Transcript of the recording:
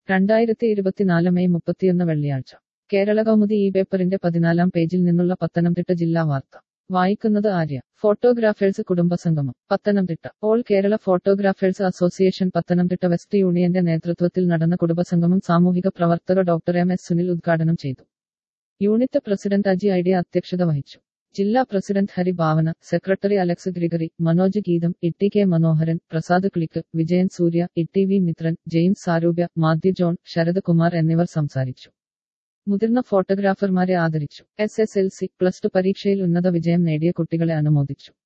രണ്ടായിരത്തി ഇരുപത്തിനാല് മെയ് മുപ്പത്തിയൊന്ന് വെള്ളിയാഴ്ച കേരള കൗമുദി ഈ പേപ്പറിന്റെ പതിനാലാം പേജിൽ നിന്നുള്ള പത്തനംതിട്ട ജില്ലാ വാർത്ത വായിക്കുന്നത് ആര്യ ഫോട്ടോഗ്രാഫേഴ്സ് കുടുംബസംഗമം Pathanamthitta all Kerala photographers association Pathanamthitta west യൂണിയന്റെ നേതൃത്വത്തിൽ നടന്ന കുടുംബസംഗമം സാമൂഹിക പ്രവർത്തക ഡോക്ടർ എം എസ് സുനിൽ ഉദ്ഘാടനം ചെയ്തു യൂണിറ്റ് പ്രസിഡന്റ് അജി ഐഡിയ അധ്യക്ഷത വഹിച്ചു ജില്ലാ president Hari Bhavana secretary Alex Gregory Manoj Geetham Itty K Manoharan Prasad click Vijayan Surya Itty V Mithran James Saroopya Mathew John Sarath Kumar എന്നിവർ സംസാരിച്ചു മുതിർന്ന ഫോട്ടോഗ്രാഫർമാരെ ആദരിച്ചു S S L C plus two പരീക്ഷയിൽ ഉന്നത വിജയം നേടിയ കുട്ടികളെ അനുമോദിച്ചു